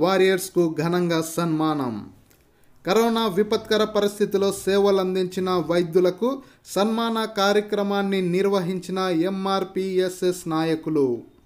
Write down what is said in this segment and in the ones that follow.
వారియర్స్కు ఘనంగా సన్మానం కరోనా విపత్కర పరిస్థితిలో సేవలు అందించిన వైద్యులకు సన్మాన కార్యక్రమాన్ని నిర్వహించిన ఎంఆర్పిఎస్ఎస్ నాయకులు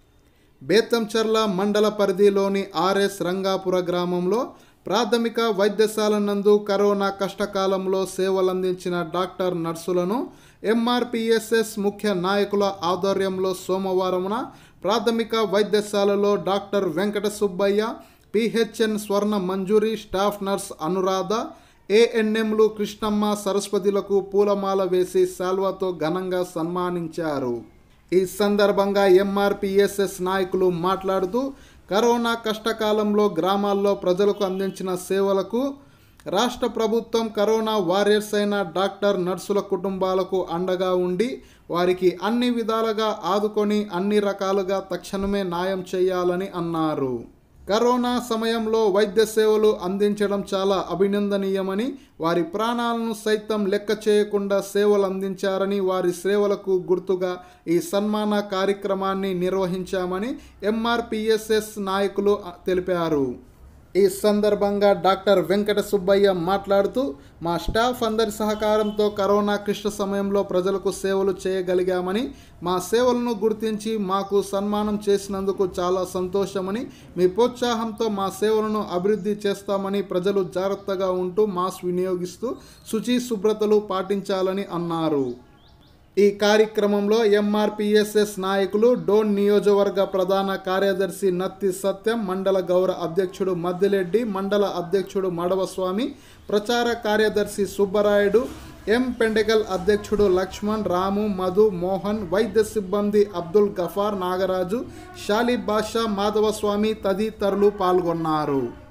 బేతంచర్ల మండల పరిధిలోని ఆర్ఎస్ రంగాపుర గ్రామంలో ప్రాథమిక వైద్యశాల నందు కరోనా కష్టకాలంలో సేవలందించిన డాక్టర్ నర్సులను ఎంఆర్పిఎస్ఎస్ ముఖ్య నాయకుల ఆధ్వర్యంలో సోమవారమున ప్రాథమిక వైద్యశాలలో డాక్టర్ వెంకట సుబ్బయ్య పిహెచ్ఎన్ స్వర్ణ మంజూరి స్టాఫ్ నర్స్ అనురాధ ఏఎన్ఎంలు కృష్ణమ్మ సరస్వతులకు పూలమాల వేసి శాల్వాతో ఘనంగా సన్మానించారు ఈ సందర్భంగా ఎంఆర్పిఎస్ఎస్ నాయకులు మాట్లాడుతూ కరోనా కష్టకాలంలో గ్రామాల్లో ప్రజలకు అందించిన సేవలకు రాష్ట్ర ప్రభుత్వం కరోనా వారియర్స్ అయిన డాక్టర్ నర్సుల కుటుంబాలకు అండగా ఉండి వారికి అన్ని విధాలుగా ఆదుకొని అన్ని రకాలుగా తక్షణమే న్యాయం చేయాలని అన్నారు కరోనా సమయంలో వైద్య సేవలు అందించడం చాలా అభినందనీయమని వారి ప్రాణాలను సైతం లెక్క చేయకుండా సేవలు అందించారని వారి సేవలకు గుర్తుగా ఈ సన్మాన కార్యక్రమాన్ని నిర్వహించామని ఎంఆర్పిఎస్ఎస్ నాయకులు తెలిపారు ఈ సందర్భంగా డాక్టర్ వెంకట సుబ్బయ్య మాట్లాడుతూ మా స్టాఫ్ అందరి సహకారంతో కరోనా క్లిష్ట సమయంలో ప్రజలకు సేవలు చేయగలిగామని మా సేవలను గుర్తించి మాకు సన్మానం చేసినందుకు చాలా సంతోషమని మీ ప్రోత్సాహంతో మా సేవలను అభివృద్ధి చేస్తామని ప్రజలు జాగ్రత్తగా ఉంటూ మాస్క్ వినియోగిస్తూ శుచి శుభ్రతలు పాటించాలని అన్నారు ఈ కార్యక్రమంలో ఎంఆర్పిఎస్ఎస్ నాయకులు డోన్ నియోజకవర్గ ప్రధాన కార్యదర్శి నత్తి సత్యం మండల గౌరవ అధ్యక్షుడు మద్దిరెడ్డి మండల అధ్యక్షుడు మడవస్వామి ప్రచార కార్యదర్శి సుబ్బరాయుడు ఎం పెండగల్ అధ్యక్షుడు లక్ష్మణ్ రాము మధు మోహన్ వైద్య సిబ్బంది అబ్దుల్ గఫార్ నాగరాజు షాలి బాషా మాధవస్వామి తదితరులు పాల్గొన్నారు